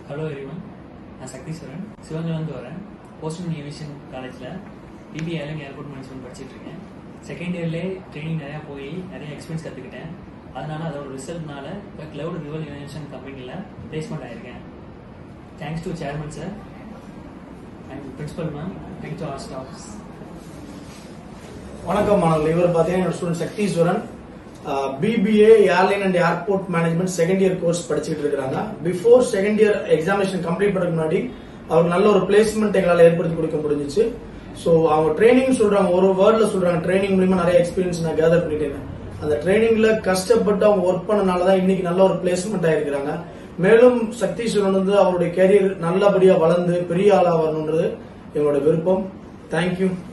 hello everyone நான் சக்தீஸ்வரன் சிவகங்கைலேருந்து வரேன் போஸ்டன் ஏவியேஷன் காலேஜில் பிபி ஏர்லிங் ஏர்போர்ட் மேனேஜ்மெண்ட் படிச்சிட்டு இருக்கேன் செகண்ட் இயர்லேயே ட்ரைனிங் நிறையா போய் நிறைய எக்ஸ்பீரியன்ஸ் கற்றுக்கிட்டேன் அதனால அதோட ரிசல்ட்னால இப்போ கிளவுட் ரிவல் இனோவேஷன் கம்பெனியில் பிளேஸ்மெண்ட் ஆயிருக்கேன் thanks to chairman sir and principal ma'am thanks to our staffs வணக்கம் மாணவர்கள் இவர் பார்த்தீங்கன்னா student Sakthiswaran BBA airline and airport management second year course படிச்சுட்டு இருக்காங்க before second year examination complete பண்ணதுக்கு முன்னாடி அவர் நல்ல ஒரு பிளேஸ்மெண்ட் எங்களால் ஏற்படுத்தி கொடுக்க முடிஞ்சிச்சு ஸோ அவங்க ட்ரைனிங் சொல்றாங்க ஒரு வேர்ட்ல சொல்றாங்க ட்ரைனிங் மூலியமா நிறைய எக்ஸ்பீரியன்ஸ் நான் கேதர் பண்ணிட்டேன் அந்த ட்ரைனிங்ல கஷ்டப்பட்டு அவங்க ஒர்க் பண்ணனால தான் இன்னைக்கு நல்ல ஒரு பிளேஸ்மெண்ட் ஆயிருக்கிறாங்க மேலும் சக்தீஸ்வரன் வந்து அவருடைய கெரியர் நல்லபடியா வளர்ந்து பெரிய ஆளா வரணுன்றது எங்களோட விருப்பம் தேங்க்யூ